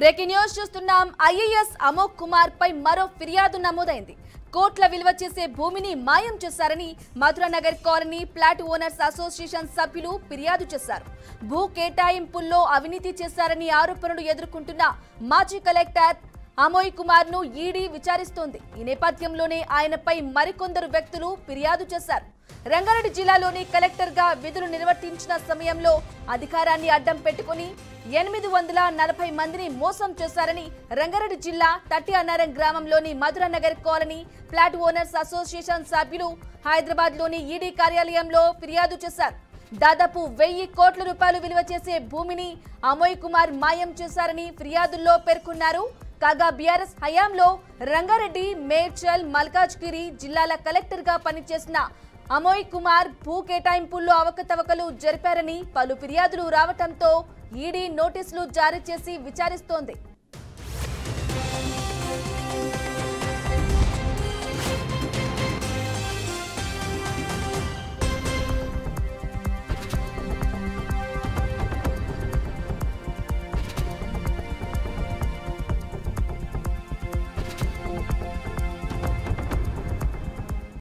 breaking news చూస్తున్నాం IAS Amoy Kumar పై మరో ఫిర్యాదు నమోదైంది కోట్ల విలువ చేసే భూమిని మాయం చేశారని Madhuranagar colony flat owners association సభ్యులు ఫిర్యాదు చేశారు భూ కేటాయింపుల్లో అవినీతి చేశారని ఆరోపణలు ఎదుర్కొంటున్న మాజీ కలెక్టర్ అమోయ్ కుమార్ ను ఈడీ విచారిస్తోంది ఈ నేపథ్యంలోనే ఆయనపై మరికొందరు వ్యక్తులు ఫిర్యాదు చేశారు రంగారెడ్డి జిల్లాలోని కలెక్టర్ గా విధులు నిర్వర్తించిన సమయంలో అధికారాన్ని అడ్డం పెట్టుకుని ఎనిమిది వందల నలభై మందిని మోసం చేశారని రంగారెడ్డి జిల్లా తట్టి అన్నారం గ్రామంలోని Madhuranagar colony flat owners association సభ్యులు హైదరాబాద్ లోని ఈడీ కార్యాలయంలో ఫిర్యాదు చేశారు దాదాపు వెయ్యి కోట్ల రూపాయలు విలువ చేసే భూమిని అమోయ్ కుమార్ మాయం చేశారని ఫిర్యాదుల్లో పేర్కొన్నారు కాగా బీఆర్ఎస్ హయాంలో రంగారెడ్డి మేడ్చల్ మల్కాజ్గిరి జిల్లాల కలెక్టర్ గా పనిచేసిన అమోయ్ కుమార్ భూ కేటాయింపుల్లో అవకతవకలు జరిపారని పలు ఫిర్యాదులు రావటంతో ఈడీ నోటీసులు జారీ చేసి విచారిస్తోంది